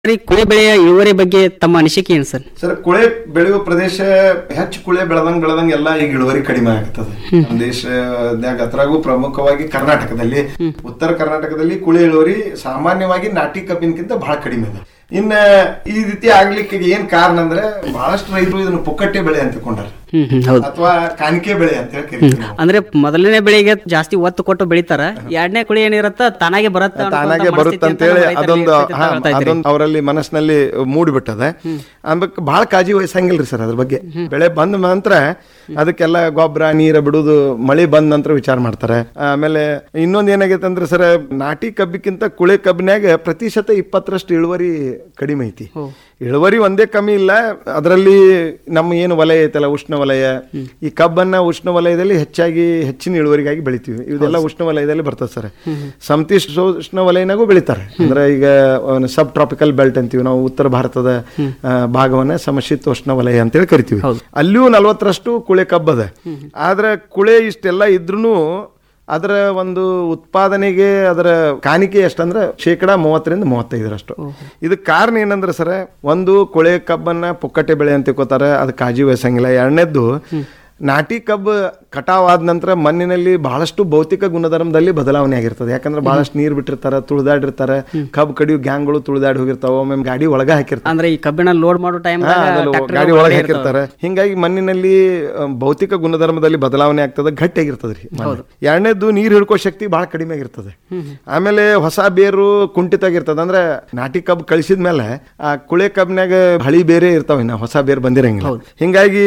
ಸರಿ ಕುಳೆ ಬೆಳೆಯ ಇಳುವರಿ ಬಗ್ಗೆ ತಮ್ಮ ಅನಿಸಿಕೆ ಏನು ಸರ್ ಸರ್ ಕುಳೆ ಬೆಳೆಯುವ ಪ್ರದೇಶ ಹೆಚ್ಚು ಕುಳೆ ಬೆಳೆದಂಗ್ ಬೆಳೆದಂಗ್ ಎಲ್ಲ ಈಗ ಇಳುವರಿ ಕಡಿಮೆ ಆಗ್ತದೆ ನಮ್ಮ ದೇಶದಾಗ ಅದ್ರಾಗೂ ಪ್ರಮುಖವಾಗಿ ಕರ್ನಾಟಕದಲ್ಲಿ ಉತ್ತರ ಕರ್ನಾಟಕದಲ್ಲಿ ಕುಳೆ ಇಳುವರಿ ಸಾಮಾನ್ಯವಾಗಿ ನಾಟಿ ಕಬ್ಬಿನಕ್ಕಿಂತ ಬಹಳ ಕಡಿಮೆ ಇದೆ ಇನ್ನ ಈ ರೀತಿ ಆಗ್ಲಿಕ್ಕೆ ಏನ್ ಕಾರಣ ಅಂದ್ರೆ ಬಹಳಷ್ಟು ರೈತರು ಇದನ್ನ ಪುಕ್ಕಟ್ಟೆ ಬೆಳೆ ಅಂತ ಕೊಂಡಾರ ಹ್ಮ್ ಹ್ಮ್ ಹೌದು ಅಥವಾ ಕಾಣಿಕೆ ಬೆಳೆ ಅಂತ ಹೇಳಿ ಕರಿತೀವಿ ನಾವು. ಅಂದ್ರೆ ಮೊದಲನೇ ಬೆಳೆಗೆ ಜಾಸ್ತಿ ಒತ್ತು ಕೊಟ್ಟು ಬೆಳಿತಾರ ಎರಡನೇ ಕುಳಿ ಏನಿರತ್ತ ತಾನಾಗೆ ಬರುತ್ತೆ ಅನ್ನೋ ತಾನಾಗೆ ಮನಸ್ಥಿತಿ ಬರುತ್ತೆ ಅಂತ ಅಂತೇಳಿ ರೈತರಲ್ಲಿ ಅದೊಂದು ಇರ್ತೈತೆ ಅಂತ ಹಾ, ಹೇಳ್ತಾ ಇದ್ದೀರಿ. ಅದೊಂದು ಅವರಲ್ಲಿ ಮನಸ್ಸಿನಲ್ಲಿ ಮೂಡಿಬಿಟ್ಟದೆ ಅದಕ್ಕೆ ಬಹಳ ಕಾಳಜಿ ವಹಿಸಂಗಿಲ್ರಿ ಸರ್ ಅದ್ರ ಬಗ್ಗೆ ಬೆಳೆ ಬಂದ ನಂತರ ಅದಕ್ಕೆಲ್ಲ ಗೊಬ್ಬರ ನೀರ ಬಿಡುದು ಮಳೆ ಬಂದ ನಂತರ ವಿಚಾರ ಮಾಡ್ತಾರೆ ಆಮೇಲೆ ಇನ್ನೊಂದ್ ಏನಾಗೈತೆ ಅಂದ್ರೆ ಸರ್ ನಾಟಿ ಕಬ್ಬಿಕ್ಕಿಂತ ಕುಳೆ ಕಬ್ಬಿನ್ಯಾಗ ಪ್ರತಿಶತ ಇಪ್ಪತ್ತರಷ್ಟು ಇಳುವರಿ ಕಡಿಮೆ ಐತಿ ಇಳುವರಿ ಒಂದೇ ಕಮ್ಮಿ ಇಲ್ಲ ಅದರಲ್ಲಿ ನಮ್ಮ ಏನು ವಲಯ ಐತಲ್ಲ ಉಷ್ಣ ವಲಯ ಈ ಕಬ್ಬನ್ನ ಉಷ್ಣ ವಲಯದಲ್ಲಿ ಹೆಚ್ಚಾಗಿ ಹೆಚ್ಚಿನ ಇಳುವರಿಗಾಗಿ ಬೆಳಿತೀವಿ ಇದೆಲ್ಲ ಉಷ್ಣ ವಲಯದಲ್ಲಿ ಬರ್ತದೆ ಸರ್ ಸಮತೀಶ ಉಷ್ಣ ವಲಯನಾಗೂ ಬೆಳಿತಾರೆ ಅಂದ್ರೆ ಈಗ ಸಬ್ ಟ್ರಾಪಿಕಲ್ ಬೆಲ್ಟ್ ಅಂತೀವಿ ನಾವು ಉತ್ತರ ಭಾರತದ ಆ, ಭಾಗವನ್ನ ಸಮಶೀತೋಷ್ಣ ವಲಯ ಅಂತೇಳಿ ಕರಿತೀವಿ ಅಲ್ಲಿಯೂ ನಲ್ವತ್ತರಷ್ಟು ಕುಳೆ ಕಬ್ಬದ ಆದ್ರೆ ಕುಳೆ ಇಷ್ಟೆಲ್ಲ ಇದ್ರೂ ಅದರ ಒಂದು ಉತ್ಪಾದನೆಗೆ ಅದರ ಕಾಣಿಕೆ ಎಷ್ಟಂದ್ರೆ ಶೇಕಡ ಮೂವತ್ತರಿಂದ ಮೂವತ್ತೈದರಷ್ಟು ಇದಕ್ಕೆ ಕಾರಣ ಏನಂದ್ರೆ ಸರ್ ಒಂದು ಕೊಳೆ ಕಬ್ಬನ್ನ ಪುಕ್ಕಟೆ ಬೆಳೆ ಅಂತ ತಿಳ್ಕೊತಾರೆ ಅದು ಕಾಳಜಿ ವಹಿಸಂಗಿಲ್ಲ ಎರಡನೇದ್ದು ನಾಟಿ ಕಬ್ಬು ಕಟಾವ್ ಆದ ನಂತರ ಮಣ್ಣಿನಲ್ಲಿ ಬಹಳಷ್ಟು ಭೌತಿಕ ಗುಣಧರ್ಮದಲ್ಲಿ ಬದಲಾವಣೆ ಆಗಿರ್ತದೆ ಯಾಕಂದ್ರೆ ಬಹಳಷ್ಟು ನೀರು ಬಿಟ್ಟಿರ್ತಾರೆ ತುಳಿದಾಡಿರ್ತಾರೆ ಕಬ್ಬು ಕಡಿಯೋ ಗ್ಯಾಂಗ್ಗಳು ತುಳಿದಾಡಿ ಹೋಗಿರ್ತಾವ ಒಮ್ಮೆ ಗಾಡಿ ಒಳಗ ಹಾಕಿರ್ತಾರೆ ಅಂದ್ರೆ ಈ ಕಬ್ಬಿನ ಲೋಡ್ ಮಾಡೋ ಟೈಮ್ ಹಾ, ಅದ್ರಲ್ಲಿ ಗಾಡಿ ಒಳಗೆ ಹಾಕಿರ್ತಾರೆ ಹಿಂಗಾಗಿ ಮಣ್ಣಿನಲ್ಲಿ ಆ, ಭೌತಿಕ ಗುಣಧರ್ಮದಲ್ಲಿ ಬದಲಾವಣೆ ಆಗ್ತದೆ ಗಟ್ಟಿಯಾಗಿರ್ತದೆ ರೀ ಮಣ್ಣು. ಎರಡನೇದ್ದು ನೀರು ಹಿಡ್ಕೋ ಶಕ್ತಿ ಬಹಳ ಕಡಿಮೆ ಆಗಿರ್ತದೆ ಆಮೇಲೆ ಹೊಸ ಬೇರು ಕುಂಠಿತ ಆಗಿರ್ತದೆ ಅಂದ್ರೆ ನಾಟಿ ಕಬ್ಬು ಕಳಿಸಿದ ಮೇಲೆ ಆ ಕುಳೆ ಕಬ್ಬಿನಾಗ ಹಳಿ ಬೇರೆ ಇರ್ತಾವ ಇನ್ನ ಹೊಸ ಬೇರು ಬಂದಿರಂಗಿಲ್ಲ ಹಿಂಗಾಗಿ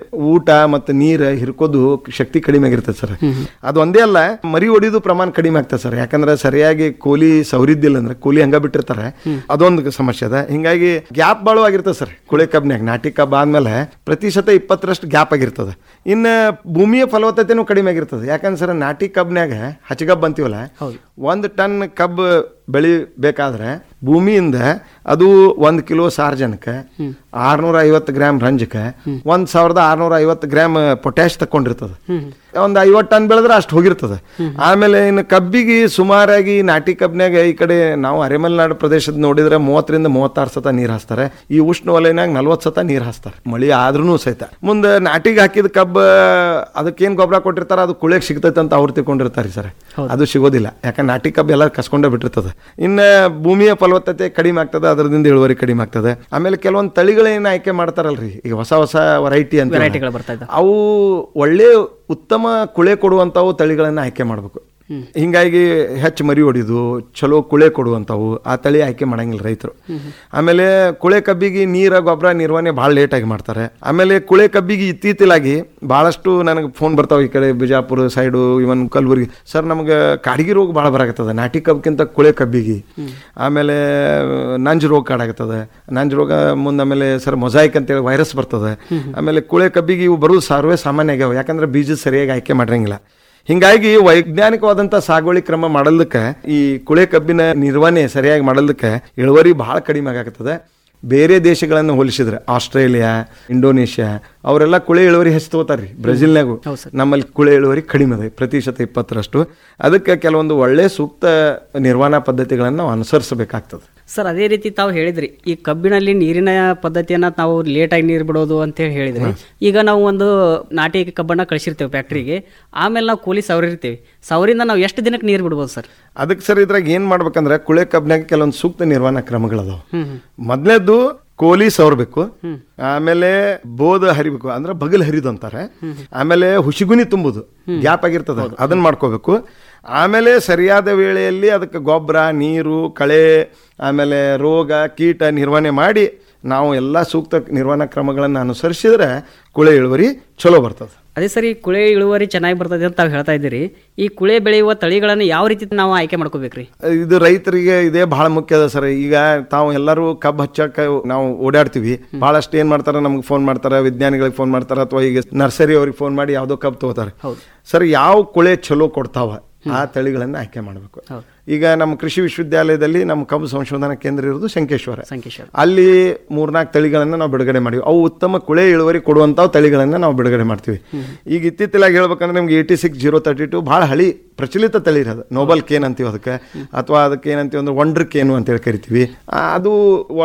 ಊಟ ಮತ್ತು ನೀರು ಹಿರ್ಕೋದು ಶಕ್ತಿ ಕಡಿಮೆ ಆಗಿರ್ತದೆ ಸರ್ ಅದು ಒಂದೇ ಅಲ್ಲ ಮರಿ ಹೊಡಿಯೋದು ಪ್ರಮಾಣ ಕಡಿಮೆ ಆಗ್ತದೆ ಸರ್ ಯಾಕಂದ್ರೆ ಸರಿಯಾಗಿ ಕೂಲಿ ಸೌರಿದ್ದಿಲ್ಲ ಅಂದ್ರೆ ಕೂಲಿ ಹಂಗ ಬಿಟ್ಟಿರ್ತಾರೆ ಅದೊಂದು ಸಮಸ್ಯೆ ಅದ ಹಿಂಗಾಗಿ ಗ್ಯಾಪ್ ಬಾಳು ಆಗಿರ್ತದೆ ಸರ್ ಕುಳೆ ಕಬ್ನ್ಯಾಗ ನಾಟಿ ಕಬ್ಬ ಆದ್ಮೇಲೆ ಪ್ರತಿಶತ ಇಪ್ಪತ್ತರಷ್ಟು ಗ್ಯಾಪ್ ಆಗಿರ್ತದೆ ಇನ್ನು ಭೂಮಿಯ ಫಲವತ್ತತೆನೂ ಕಡಿಮೆ ಆಗಿರ್ತದೆ ಯಾಕಂದ್ರೆ ಸರ್ ನಾಟಿ ಕಬ್ನ್ಯಾಗ ಹಚ್ಚಗಬ್ಬ ಅಂತೀವಲ್ಲ ಒಂದು ಟನ್ ಕಬ್ಬು ಬೆಳಿಬೇಕಾದ್ರೆ ಭೂಮಿಯಿಂದ ಅದು ಒಂದು ಕಿಲೋ ಸಾರ್ಜನಕ ಆರ್ನೂರ ಐವತ್ತು ಗ್ರಾಮ್ ರಂಜಕ ಒಂದ್ ಸಾವಿರದ ಆರ್ನೂರ ಐವತ್ತು ಗ್ರಾಮ್ ಪೊಟ್ಯಾಶ್ ತಕೊಂಡಿರ್ತದೆ ಒಂದು ಐವತ್ತು ಟನ್ ಬೆಳೆದ್ರೆ ಅಷ್ಟು ಹೋಗಿರ್ತದೆ ಆಮೇಲೆ ಇನ್ನು ಕಬ್ಬಿಗೆ ಸುಮಾರಾಗಿ ನಾಟಿ ಕಬ್ನ್ಯಾಗ ಈ ಕಡೆ ನಾವು ಅರೆಮಲೆನಾಡು ಪ್ರದೇಶದ ನೋಡಿದ್ರೆ ಮೂವತ್ತರಿಂದ ಮೂವತ್ತಾರು ಸತ ನೀರು ಹಾಸ್ತಾರೆ ಈ ಉಷ್ಣ ವಲಯನಾಗ ನಲ್ವತ್ತು ಸತ ನೀರು ಹಾಸ್ತಾರೆ ಮಳಿ ಆದ್ರೂ ಸಹಿತ ಮುಂದೆ ನಾಟಿಗೆ ಹಾಕಿದ ಕಬ್ಬ ಅದಕ್ಕೇನ್ ಗೊಬ್ಬರ ಕೊಟ್ಟಿರ್ತಾರ ಅದು ಕುಳಿಯಕ್ ಸಿಗ್ತೈತೆ ಅಂತ ಅವ್ರು ತಿಳ್ಕೊಂಡಿರ್ತಾರೆ ಸರ್ ಅದು ಸಿಗೋದಿಲ್ಲ ಯಾಕಂದ್ರೆ ನಾಟಿ ಕಬ್ಬು ಎಲ್ಲ ಕಸ್ಕೊಂಡೇ ಬಿಟ್ಟಿರ್ತದೆ ಇನ್ನ ಭೂಮಿಯ ಫಲವತ್ತತೆ ಕಡಿಮೆ ಆಗ್ತದೆ ಅದರದಿಂದ ಇಳುವರಿ ಕಡಿಮೆ ಆಗ್ತದೆ ಆಮೇಲೆ ಕೆಲವೊಂದು ತಳಿಗಳೇನು ಆಯ್ಕೆ ಮಾಡ್ತಾರಲ್ರಿ ಈಗ ಹೊಸ ಹೊಸ ವೆರೈಟಿ ಅಂತ ವೆರೈಟಿಗಳು ಬರ್ತಾ ಇದ್ದಾವೆ ಅವು ಒಳ್ಳೆ ಉತ್ತಮ ಕುಳೆ ಕೊಡುವಂಥವು ತಳಿಗಳನ್ನ ಆಯ್ಕೆ ಮಾಡಬೇಕು ಹಿಂಗಾಗಿ ಹೆಚ್ಚು ಮರಿ ಹೊಡಿದು ಚಲೋ ಕುಳೆ ಕೊಡುವಂಥವು ಆ ತಳಿ ಆಯ್ಕೆ ಮಾಡಂಗಿಲ್ಲ ರೈತರು ಆಮೇಲೆ ಕುಳೆ ಕಬ್ಬಿಗೆ ನೀರ ಗೊಬ್ಬರ ನಿರ್ವಹಣೆ ಭಾಳ ಲೇಟಾಗಿ ಮಾಡ್ತಾರೆ ಆಮೇಲೆ ಕುಳೆ ಕಬ್ಬಿಗೆ ಇತ್ತೀಚಿಲಾಗಿ ಭಾಳಷ್ಟು ನನಗೆ ಫೋನ್ ಬರ್ತಾವೆ ಈ ಕಡೆ ಬಿಜಾಪುರ ಸೈಡು ಇವನ್ ಕಲಬುರ್ಗಿ ಸರ್ ನಮ್ಗೆ ಕಾಡಿಗೆ ರೋಗ ಭಾಳ ಬರಾಕತ್ತದ ನಾಟಿ ಕಬ್ಬಿಗಿಂತ ಕುಳೆ ಕಬ್ಬಿಗೆ ಆಮೇಲೆ ನಂಜ್ ರೋಗ ಕಾಡಾಗತ್ತದ ನಂಜ್ ರೋಗ ಮುಂದೆ ಆಮೇಲೆ ಸರ್ ಮೊಸಾಯಿಕ್ ಅಂತೇಳಿ ವೈರಸ್ ಬರ್ತದೆ ಆಮೇಲೆ ಕುಳೆ ಕಬ್ಬಿಗೆ ಇವು ಬರೋದು ಸರ್ವೇ ಸಾಮಾನ್ಯ ಆಗ್ಯಾವ ಯಾಕಂದ್ರೆ ಬೀಜ ಸರಿಯಾಗಿ ಆಯ್ಕೆ ಮಾಡಿರಂಗಿಲ್ಲ ಹಿಂಗಾಗಿ ವೈಜ್ಞಾನಿಕವಾದಂಥ ಸಾಗುವಳಿ ಕ್ರಮ ಮಾಡಲಿಕ್ಕೆ ಈ ಕುಳೆ ಕಬ್ಬಿನ ನಿರ್ವಹಣೆ ಸರಿಯಾಗಿ ಮಾಡಲಿಕ್ಕೆ ಇಳುವರಿ ಬಹಳ ಕಡಿಮೆ ಆಗತ್ತದ ಬೇರೆ ದೇಶಗಳನ್ನು ಹೋಲಿಸಿದ್ರೆ ಆಸ್ಟ್ರೇಲಿಯಾ ಇಂಡೋನೇಷ್ಯಾ ಅವರೆಲ್ಲ ಕುಳೆ ಇಳುವರಿ ಹೆಚ್ಚು ತಗೋತಾರ್ರಿ ಬ್ರೆಜಿಲ್ನಾಗು ನಮ್ಮಲ್ಲಿ ಕುಳೆ ಇಳುವರಿ ಕಡಿಮೆ ಅದ ಪ್ರತಿಶತ ಇಪ್ಪತ್ತರಷ್ಟು ಅದಕ್ಕೆ ಕೆಲವೊಂದು ಒಳ್ಳೆ ಸೂಕ್ತ ನಿರ್ವಹಣಾ ಪದ್ಧತಿಗಳನ್ನು ನಾವು ಅನುಸರಿಸಬೇಕಾಗ್ತದೆ ಸರ್ ಅದೇ ರೀತಿ ತಾವು ಹೇಳಿದ್ರಿ ಈ ಕಬ್ಬಿನಲ್ಲಿ ನೀರಿನ ಪದ್ಧತಿಯನ್ನ ನಾವು ಲೇಟಾಗಿ ನೀರು ಬಿಡೋದು ಅಂತ ಹೇಳಿ ಹೇಳಿದ್ರಿ ಈಗ ನಾವು ಒಂದು ನಾಟಿ ಕಬ್ಬನ್ನ ಕಳಿಸಿರ್ತೇವೆ ಫ್ಯಾಕ್ಟ್ರಿಗೆ ಆಮೇಲೆ ನಾವು ಕೂಲಿ ಸವರಿರ್ತೀವಿ ಸವರಿಂದ ನಾವು ಎಷ್ಟು ದಿನಕ್ಕೆ ನೀರು ಬಿಡ್ಬೋದು ಸರ್ ಅದಕ್ಕೆ ಸರ್ ಇದ್ರಾಗ ಏನ್ ಮಾಡ್ಬೇಕಂದ್ರೆ ಕುಳೆ ಕಬ್ಬಿನಾಗ ಕೆಲವೊಂದು ಸೂಕ್ತ ನಿರ್ವಹಣಾ ಕ್ರಮಗಳದಾವ ಮೊದಲನೇದು ಕೋಲಿ ಸವರ್ಬೇಕು ಆಮೇಲೆ ಬೋಧ ಹರಿಬೇಕು ಅಂದ್ರೆ ಬಗಲ್ ಹರಿದು ಅಂತಾರೆ ಆಮೇಲೆ ಹುಸಿಗುನಿ ತುಂಬುದು ಗ್ಯಾಪ್ ಆಗಿರ್ತದ ಅದನ್ನ ಮಾಡ್ಕೋಬೇಕು ಆಮೇಲೆ ಸರಿಯಾದ ವೇಳೆಯಲ್ಲಿ ಅದಕ್ಕೆ ಗೊಬ್ಬರ ನೀರು ಕಳೆ ಆಮೇಲೆ ರೋಗ ಕೀಟ ನಿರ್ವಹಣೆ ಮಾಡಿ ನಾವು ಎಲ್ಲ ಸೂಕ್ತ ನಿರ್ವಹಣಾ ಕ್ರಮಗಳನ್ನು ಅನುಸರಿಸಿದ್ರೆ ಕುಳೆ ಇಳುವರಿ ಚಲೋ ಬರ್ತದೆ ಅದೇ ಸರಿ ಕುಳೆ ಇಳುವರಿ ಚೆನ್ನಾಗಿ ಬರ್ತದೆ ಅಂತ ತಾವು ಹೇಳ್ತಾ ಇದ್ದೀರಿ ಈ ಕುಳೆ ಬೆಳೆಯುವ ತಳಿಗಳನ್ನು ಯಾವ ರೀತಿ ನಾವು ಆಯ್ಕೆ ಮಾಡ್ಕೋಬೇಕ್ರಿ ಇದು ರೈತರಿಗೆ ಇದೇ ಬಹಳ ಮುಖ್ಯ ಅದ ಸರ್ ಈಗ ತಾವು ಎಲ್ಲರೂ ಕಬ್ಬು ಹಚ್ಚಕ್ಕೆ ನಾವು ಓಡಾಡ್ತೀವಿ ಬಹಳಷ್ಟು ಏನ್ ಮಾಡ್ತಾರೆ ನಮ್ಗೆ ಫೋನ್ ಮಾಡ್ತಾರೆ ವಿಜ್ಞಾನಿಗಳಿಗೆ ಫೋನ್ ಮಾಡ್ತಾರೆ ಅಥವಾ ಈಗ ನರ್ಸರಿ ಅವ್ರಿಗೆ ಫೋನ್ ಮಾಡಿ ಯಾವುದೋ ಕಬ್ಬು ತಗೋತಾರೆ ಸರ್ ಯಾವ ಕುಳೆ ಚಲೋ ಕೊಡ್ತಾವ ಆ ತಳಿಗಳನ್ನ ಆಯ್ಕೆ ಮಾಡಬೇಕು ಈಗ ನಮ್ಮ ಕೃಷಿ ವಿಶ್ವವಿದ್ಯಾಲಯದಲ್ಲಿ ನಮ್ಮ ಕಬ್ಬು ಸಂಶೋಧನಾ ಕೇಂದ್ರ ಇರೋದು ಶಂಕೇಶ್ವರ ಸಂಕೇಶ್ವರ ಅಲ್ಲಿ ಮೂರ್ನಾಲ್ಕು ತಳಿಗಳನ್ನ ನಾವು ಬಿಡುಗಡೆ ಮಾಡಿವಿ ಅವು ಉತ್ತಮ ಕುಳೆ ಇಳುವರಿ ಕೊಡುವಂತ ತಳಿಗಳನ್ನ ನಾವು ಬಿಡುಗಡೆ ಮಾಡ್ತೀವಿ ಈಗ ಇತ್ತೀಚಲಾಗಿ ಹೇಳ್ಬೇಕಂದ್ರೆ ನಿಮ್ಗೆ eighty six zero thirty two ಭಾಳ ಹಳಿ ಪ್ರಚಲಿತ ತಳಿ ಇರೋದು ನೋಬಲ್ ಕೇನ್ ಅಂತೀವಿ ಅದಕ್ಕೆ ಅಥವಾ ಅದಕ್ಕೆ ಏನಂತೀವಿ ಅಂದ್ರೆ ವಂಡ್ರ್ ಕೇನು ಅಂತೇಳಿ ಕರಿತೀವಿ ಆ, ಅದು